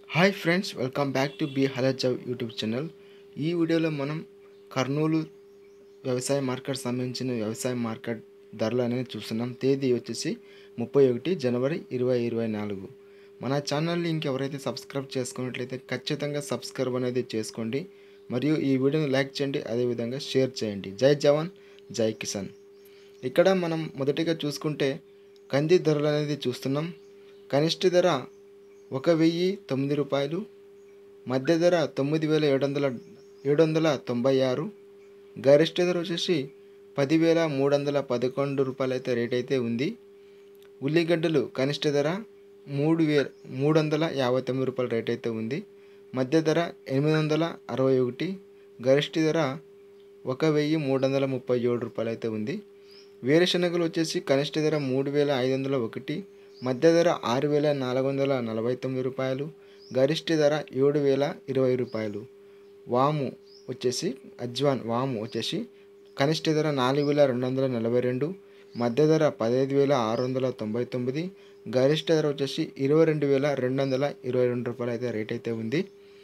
hi friends welcome back to బి హలజావ్ YouTube channel ఈ వీడియోలో మనం కర్నూలు వ్యవసాయ మార్కెట్ సంబంధించిన వ్యవసాయ మార్కెట్ ధరలు అనేది చూస్తున్నాం తేదీ వచ్చేసి ముప్పై ఒకటి జనవరి ఇరవై ఇరవై నాలుగు మన ఛానల్ని ఇంకెవరైతే సబ్స్క్రైబ్ చేసుకున్నట్లయితే ఖచ్చితంగా సబ్స్క్రైబ్ అనేది చేసుకోండి మరియు ఈ వీడియోని లైక్ చేయండి అదేవిధంగా షేర్ చేయండి జై జవాన్ జై కిసాన్ ఇక్కడ మనం మొదటిగా చూసుకుంటే కంది ధరలు అనేది చూస్తున్నాం కనిష్ట ధర ఒక వెయ్యి తొమ్మిది రూపాయలు మధ్య ధర తొమ్మిది వేల ఏడు వందల ఏడు వందల తొంభై ఆరు గరిష్ట ధర వచ్చేసి పదివేల మూడు వందల పదకొండు రూపాయలు అయితే రేట్ అయితే ఉంది ఉల్లిగడ్డలు కనిష్ట ధర మూడు వే మూడు వందల యాభై తొమ్మిది రూపాయల రేట్ అయితే ఉంది మధ్య ధర ఎనిమిది వందల అరవై ఒకటి గరిష్ట ధర ఒక వెయ్యి మూడు వందల ముప్పై ఏడు రూపాయలు అయితే ఉంది వేరుశనగలు వచ్చేసి కనిష్ట ధర మూడు వేల ఐదు వందల ఒకటి మధ్య ధర ఆరు వేల నాలుగు వందల నలభై తొమ్మిది రూపాయలు గరిష్ట ధర ఏడు వేల ఇరవై రూపాయలు వాము వచ్చేసి అజ్వాన్ వాము వచ్చేసి కనిష్ట ధర నాలుగు వేల రెండు వందల నలభై రెండు మధ్య ధర పదహైదు వేల ఆరు వందల తొంభై తొమ్మిది గరిష్ట ధర వచ్చేసి ఇరవై రెండు వేల రెండు వందల ఇరవై రెండు రూపాయలు అయితే రేట్ అయితే ఉంది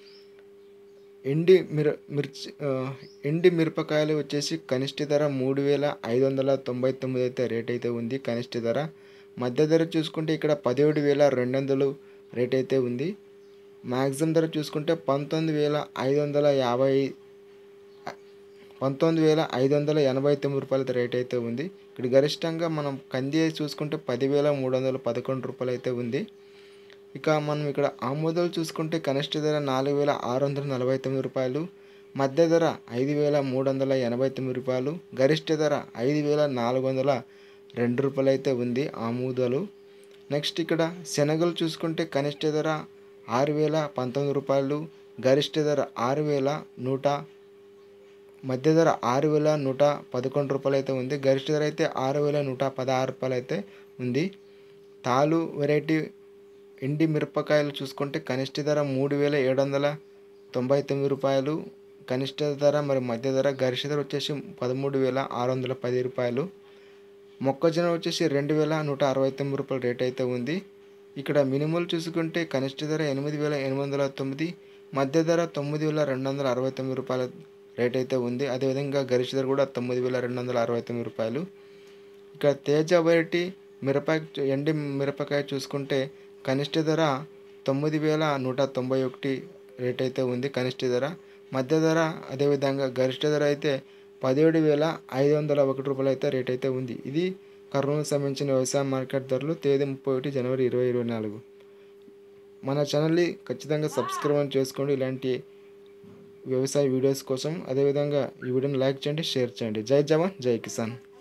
ఎండి మిర మిర్చి ఆ, ఎండి మిరపకాయలు వచ్చేసి కనిష్ట ధర మూడు వేల ఐదు వందల తొంభై తొమ్మిది అయితే రేట్ అయితే ఉంది కనిష్ట ధర మధ్య ధర చూసుకుంటే ఇక్కడ పదిహేడు వేల రెండు వందలు రేట్ అయితే ఉంది మ్యాక్సిమం ధర చూసుకుంటే పంతొమ్మిది వేల ఐదు వందల యాభై పంతొమ్మిది వేల ఐదు వందల ఎనభై తొమ్మిది రూపాయల రేట్ అయితే ఉంది ఇక్కడ గరిష్టంగా మనం కంది చూసుకుంటే పదివేల మూడు వందల పదకొండు రూపాయలు అయితే ఉంది ఇక మనం ఇక్కడ ఆమోదాలు చూసుకుంటే కనిష్ట ధర నాలుగు వేల ఆరు వందల నలభై తొమ్మిది రూపాయలు మధ్య ధర ఐదు వేల మూడు వందల ఎనభై తొమ్మిది రూపాయలు గరిష్ట ధర ఐదు వేల నాలుగు వందల రెండు రూపాయలు అయితే ఉంది ఆమోదాలు నెక్స్ట్ ఇక్కడ శనగలు చూసుకుంటే కనిష్ట ధర ఆరు వేల పంతొమ్మిది రూపాయలు గరిష్ట ధర ఆరు వేల నూట మధ్య ధర ఆరు వేల నూట పదకొండు రూపాయలు అయితే ఉంది గరిష్ట ధర అయితే ఆరు వేల నూట పదహారు రూపాయలు అయితే ఉంది తాలు వెరైటీ ఎండి మిరపకాయలు చూసుకుంటే కనిష్ట ధర మూడు వేల ఏడు వందల తొంభై తొమ్మిది రూపాయలు కనిష్ట ధర మరి మధ్య ధర గరిష్ట ధర వచ్చేసి పదమూడు వేల ఆరు వందల పది రూపాయలు మొక్కజొన్న వచ్చేసి రెండు వేల నూట అరవై తొమ్మిది రూపాయల రేట్ అయితే ఉంది ఇక్కడ మినిమల్ చూసుకుంటే కనిష్ట ధర ఎనిమిది వేల ఎనిమిది వందల తొమ్మిది మధ్య ధర తొమ్మిది వేల రెండు వందల అరవై తొమ్మిది రూపాయల రేట్ అయితే ఉంది అదేవిధంగా గరిష్ట ధర కూడా తొమ్మిది వేల రెండు వందల అరవై తొమ్మిది రూపాయలు ఇక్కడ తేజ వెరైటీ మిరపకాయ ఎండి మిరపకాయ చూసుకుంటే కనిష్ట ధర తొమ్మిది వేల నూట తొంభై ఒకటి రేట్ అయితే ఉంది కనిష్ట ధర మధ్య ధర అదేవిధంగా గరిష్ట ధర అయితే పదిహేడు వేల ఐదు వందల ఒకటి రూపాయలు అయితే రేట్ అయితే ఉంది ఇది కర్నూలు సంబంధించిన వ్యవసాయ మార్కెట్ ధరలు తేదీ ముప్పై ఒకటి జనవరి ఇరవై ఇరవై నాలుగు మన ఛానల్ని ఖచ్చితంగా సబ్స్క్రైబ్ చేసుకోండి ఇలాంటి వ్యవసాయ వీడియోస్ కోసం అదేవిధంగా ఈ వీడియోని లైక్ చేయండి షేర్ చేయండి జై జవాన్ జై కిసాన్